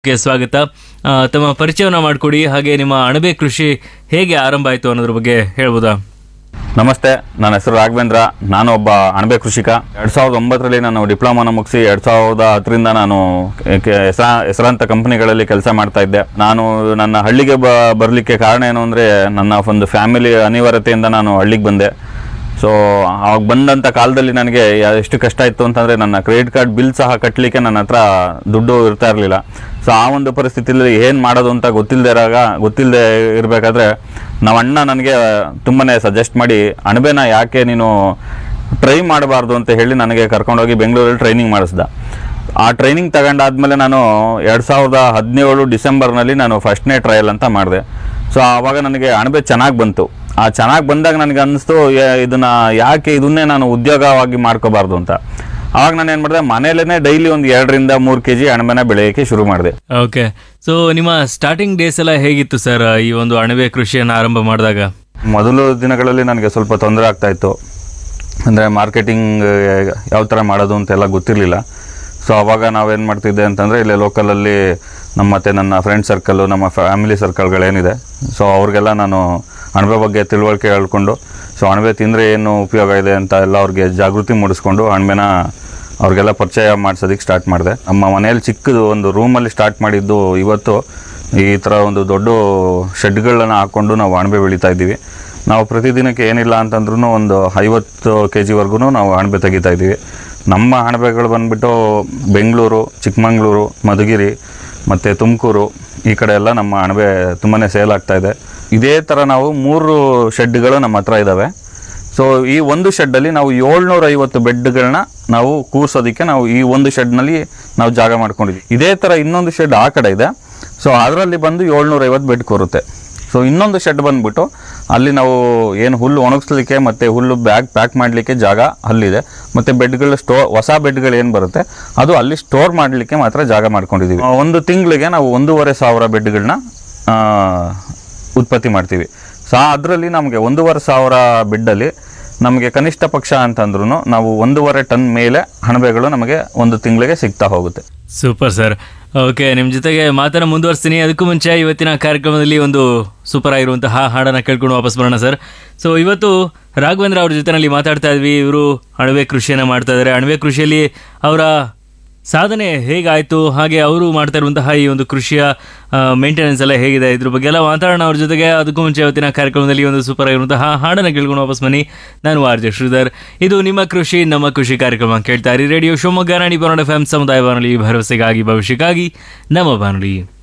ಗೆ ಸ್ವಾಗತ ಆ, ತಮ್ಮ ಪರಿಚಯವನ್ನ ಮಾಡಿಕೊಡಿ ಹಾಗೆ ನಿಮ್ಮ ಅಣಬೆ ಕೃಷಿ ಹೇಗೆ ಆರಂಭ ಆಯಿತು ಅನ್ನೋದ್ರ ಬಗ್ಗೆ ಹೇಳ್ಬೋದಾ ನಮಸ್ತೆ ನನ್ನ ಹೆಸರು ರಾಘವೇಂದ್ರ ನಾನು ಒಬ್ಬ ಅಣಬೆ ಕೃಷಿಕ ಎರಡು ಸಾವಿರದ ಒಂಬತ್ತರಲ್ಲಿ ನಾನು ಡಿಪ್ಲೊಮಾನ ಮುಗಿಸಿ ಎರಡು ಸಾವಿರದ ಹತ್ತರಿಂದ ನಾನು ಕೆ- ಹೆಸರ ಹೆಸರಾಂತ ಕಂಪನಿಗಳಲ್ಲಿ ಕೆಲಸ ಮಾಡ್ತಾ ಇದ್ದೆ ನಾನು ನನ್ನ ಹಳ್ಳಿಗೆ ಬ ಬರಲಿಕ್ಕೆ ಕಾರಣ ಏನು ಅಂದರೆ ನನ್ನ ಒಂದು ಫ್ಯಾಮಿಲಿ ಅನಿವಾರ್ಯತೆಯಿಂದ ನಾನು ಹಳ್ಳಿಗೆ ಬಂದೆ ಸೊ ಆವಾಗ ಬಂದಂಥ ಕಾಲದಲ್ಲಿ ನನಗೆ ಯಾ- ಎಷ್ಟು ಕಷ್ಟ ಇತ್ತು ಅಂತಂದರೆ ನನ್ನ ಕ್ರೆಡಿಟ್ ಕಾರ್ಡ್ ಬಿಲ್ ಸಹ ಕಟ್ಟಲಿಕ್ಕೆ ನನ್ನ ಹತ್ರ ದುಡ್ಡು ಇರ್ತಾ ಇರಲಿಲ್ಲ ಸೊ ಆ ಒಂದು ಪರಿಸ್ಥಿತಿಯಲ್ಲಿ ಏನು ಮಾಡೋದು ಅಂತ ಗೊತ್ತಿಲ್ಲದೆ ಇರಾಗ ಗೊತ್ತಿಲ್ಲದೆ ಇರಬೇಕಾದ್ರೆ ನಮ್ಮ ಅಣ್ಣ ನನಗೆ ತುಂಬಾ ಸಜೆಸ್ಟ್ ಮಾಡಿ ಅಣಬೆನ ಯಾಕೆ ನೀನು ಟ್ರೈ ಮಾಡಬಾರ್ದು ಅಂತ ಹೇಳಿ ನನಗೆ ಕರ್ಕೊಂಡೋಗಿ ಬೆಂಗಳೂರಲ್ಲಿ ಟ್ರೈನಿಂಗ್ ಮಾಡಿಸ್ದ ಆ ಟ್ರೈನಿಂಗ್ ತಗೊಂಡಾದ್ಮೇಲೆ ನಾನು ಎರಡು ಸಾವಿರದ ಹದಿನೇಳು ಡಿಸೆಂಬರ್ನಲ್ಲಿ ನಾನು ಫಸ್ಟ್ನೇ ಟ್ರಯಲ್ ಅಂತ ಮಾಡಿದೆ ಸೊ ಆವಾಗ ನನಗೆ ಅಣಬೆ ಚೆನ್ನಾಗಿ ಬಂತು ಆ ಚೆನ್ನಾಗಿ ಬಂದಾಗ ನನಗೆ ಅನ್ನಿಸ್ತು ಏ- ಇದನ್ನ ಯಾಕೆ ಇದನ್ನೇ ನಾನು ಉದ್ಯೋಗವಾಗಿ ಮಾಡ್ಕೋಬಾರ್ದು ಅಂತ ಆವಾಗ ನಾನು ಏನು ಮಾಡಿದೆ ಮನೇಲೇ ಡೈಲಿ ಒಂದು ಎರಡರಿಂದ ಮೂರು ಕೆ ಜಿ ಅಣಬೆನ ಬೆಳೆಯೋಕ್ಕೆ ಶುರು ಮಾಡಿದೆ ಓಕೆ ಸೊ ನಿಮ್ಮ ಸ್ಟಾರ್ಟಿಂಗ್ ಡೇಸ್ ಎಲ್ಲ ಹೇಗಿತ್ತು ಸರ್ ಈ ಒಂದು ಅಣಬೆ ಕೃಷಿಯನ್ನು ಆರಂಭ ಮಾಡಿದಾಗ ಮೊದಲು ದಿನಗಳಲ್ಲಿ ನನಗೆ ಸ್ವಲ್ಪ ತೊಂದರೆ ಆಗ್ತಾ ಇತ್ತು ಅಂದರೆ ಮಾರ್ಕೆಟಿಂಗ್ ಯಾವ ಥರ ಮಾಡೋದು ಅಂತೆಲ್ಲ ಗೊತ್ತಿರಲಿಲ್ಲ ಸೊ ಅವಾಗ ನಾವೇನು ಮಾಡ್ತಿದ್ದೆ ಅಂತಂದರೆ ಇಲ್ಲೇ ಲೋಕಲಲ್ಲಿ ನಮ್ಮ ಮತ್ತು ನನ್ನ ಫ್ರೆಂಡ್ ಸರ್ಕಲ್ಲು ನಮ್ಮ ಫ್ಯಾಮಿಲಿ ಸರ್ಕಲ್ಗಳೇನಿದೆ ಸೊ ಅವ್ರಿಗೆಲ್ಲ ನಾನು ಅಣಬೆ ಬಗ್ಗೆ ತಿಳುವಳಿಕೆ ಹೇಳ್ಕೊಂಡು ಸೊ ಅಣಬೆ ತಿಂದರೆ ಏನು ಉಪಯೋಗ ಇದೆ ಅಂತ ಎಲ್ಲ ಅವ್ರಿಗೆ ಜಾಗೃತಿ ಮೂಡಿಸ್ಕೊಂಡು ಅಣಬೆನ ಅವ್ರಿಗೆಲ್ಲ ಪರಿಚಯ ಮಾಡ್ಸೋದಕ್ಕೆ ಸ್ಟಾರ್ಟ್ ಮಾಡಿದೆ ನಮ್ಮ ಮನೆಯಲ್ಲಿ ಚಿಕ್ಕದು ಒಂದು ರೂಮಲ್ಲಿ ಸ್ಟಾರ್ಟ್ ಮಾಡಿದ್ದು ಇವತ್ತು ಈ ಥರ ಒಂದು ದೊಡ್ಡ ಶೆಡ್ಗಳನ್ನ ಹಾಕ್ಕೊಂಡು ನಾವು ಅಣಬೆ ಬೆಳೀತಾ ಇದ್ದೀವಿ ನಾವು ಪ್ರತಿದಿನಕ್ಕೆ ಏನಿಲ್ಲ ಅಂತಂದ್ರೂ ಒಂದು ಐವತ್ತು ಕೆ ಜಿವರೆಗೂ ನಾವು ಅಣಬೆ ತೆಗಿತಾ ಇದ್ದೀವಿ ನಮ್ಮ ಅಣಬೆಗಳು ಬಂದುಬಿಟ್ಟು ಬೆಂಗಳೂರು ಚಿಕ್ಕಮಂಗ್ಳೂರು ಮಧುಗಿರಿ ಮತ್ತು ತುಮಕೂರು ಈ ಕಡೆ ಎಲ್ಲ ನಮ್ಮ ಅಣಬೆ ತುಂಬಾ ಸೇಲ್ ಆಗ್ತಾ ಇದೆ ಇದೇ ಥರ ನಾವು ಮೂರು ಶೆಡ್ಗಳು ನಮ್ಮ ಹತ್ರ ಇದ್ದಾವೆ ಸೊ ಈ ಒಂದು ಶೆಡ್ಡಲ್ಲಿ ನಾವು ಏಳ್ನೂರ ಐವತ್ತು ಬೆಡ್ಗಳನ್ನ ನಾವು ಕೂರ್ಸೋದಕ್ಕೆ ನಾವು ಈ ಒಂದು ಶೆಡ್ನಲ್ಲಿ ನಾವು ಜಾಗ ಮಾಡ್ಕೊಂಡಿದ್ವಿ ಇದೇ ಥರ ಇನ್ನೊಂದು ಶೆಡ್ ಆ ಕಡೆ ಇದೆ ಸೊ ಅದರಲ್ಲಿ ಬಂದು ಏಳ್ನೂರ ಐವತ್ತು ಬೆಡ್ ಕೂರುತ್ತೆ ಸೊ ಇನ್ನೊಂದು ಶೆಡ್ ಬಂದ್ಬಿಟ್ಟು ಅಲ್ಲಿ ನಾವು ಏನು ಹುಲ್ಲು ಒಣಗಿಸ್ಲಿಕ್ಕೆ ಮತ್ತು ಹುಲ್ಲು ಬ್ಯಾಗ್ ಪ್ಯಾಕ್ ಮಾಡಲಿಕ್ಕೆ ಜಾಗ ಅಲ್ಲಿದೆ ಮತ್ತು ಬೆಡ್ಗಳ ಸ್ಟೋ ಹೊಸ ಬೆಡ್ಗಳು ಏನು ಬರುತ್ತೆ ಅದು ಅಲ್ಲಿ ಸ್ಟೋರ್ ಮಾಡಲಿಕ್ಕೆ ಮಾತ್ರ ಜಾಗ ಮಾಡ್ಕೊಂಡಿದ್ದೀವಿ ಆ, ಒಂದು ತಿಂಗಳಿಗೆ ನಾವು ಒಂದೂವರೆ ಸಾವಿರ ಬೆಡ್ಗಳನ್ನ ಉತ್ಪತ್ತಿ ಮಾಡ್ತೀವಿ ಸೊ ಅದರಲ್ಲಿ ನಮಗೆ ಒಂದೂವರೆ ಸಾವಿರ ಬೆಡ್ಡಲ್ಲಿ ನಮಗೆ ಕನಿಷ್ಠ ಪಕ್ಷ ಅಂತಂದ್ರೂ ನಾವು ಒಂದೂವರೆ ಟನ್ ಮೇಲೆ ಅಣಬೆಗಳು ನಮಗೆ ಒಂದು ತಿಂಗಳಿಗೆ ಸಿಗ್ತಾ ಹೋಗುತ್ತೆ ಸೂಪರ್ ಸರ್ ಓಕೆ ನಿಮ್ಮ ಜೊತೆಗೆ ಮಾತನ್ನ ಮುಂದುವರಿಸ್ತೀನಿ ಅದಕ್ಕೂ ಮುಂಚೆ ಇವತ್ತಿನ ಕಾರ್ಯಕ್ರಮದಲ್ಲಿ ಒಂದು ಸೂಪರ್ ಆಗಿರುವಂತಹ ಹಾಡನ್ನು ಕೇಳ್ಕೊಂಡು ವಾಪಸ್ ಬರೋಣ ಸರ್ ಸೊ ಇವತ್ತು ರಾಘವೇಂದ್ರ ಅವ್ರ ಜೊತೆನಲ್ಲಿ ಮಾತಾಡ್ತಾ ಇದ್ವಿ ಇವರು ಅಣಬೆ ಕೃಷಿಯನ್ನು ಮಾಡ್ತಾ ಇದ್ದಾರೆ ಅಣಬೆ ಕೃಷಿಯಲ್ಲಿ ಅವರ ಸಾಧನೆ ಹೇಗಾಯಿತು ಹಾಗೆ ಅವರು ಮಾಡ್ತಾ ಇರುವಂತಹ ಈ ಒಂದು ಕೃಷಿಯ ಮೇಂಟೆನೆನ್ಸ್ ಎಲ್ಲ ಹೇಗಿದೆ ಇದ್ರ ಬಗ್ಗೆ ಎಲ್ಲ ಮಾತಾಡೋಣ ಅವ್ರ ಜೊತೆಗೆ ಅದಕ್ಕೂ ಮುಂಚೆ ಇವತ್ತಿನ ಕಾರ್ಯಕ್ರಮದಲ್ಲಿ ಒಂದು ಸೂಪರ್ ಆಗಿರುವಂತಹ ಹಾಡನ್ನು ಕೇಳ್ಕೊಂಡು ವಾಪಸ್ ಬನ್ನಿ ನಾನು ಆರ್ ಜೆ ಶ್ರೀಧರ್ ಇದು ನಿಮ್ಮ ಕೃಷಿ ನಮ್ಮ ಕೃಷಿ ಕಾರ್ಯಕ್ರಮ ಕೇಳ್ತಾ ಇರಿ ರೇಡಿಯೋ ಶಿವಮೊಗ್ಗ ರಾಣಿ ಬಾನುಲಿ ಎಫ್ ಎಂ ಸಮುದಾಯ ಬಾನುಲಿ ಭರವಸೆಗಾಗಿ ಭವಿಷ್ಯಕ್ಕಾಗಿ ನಮ್ಮ ಬಾನುಲಿ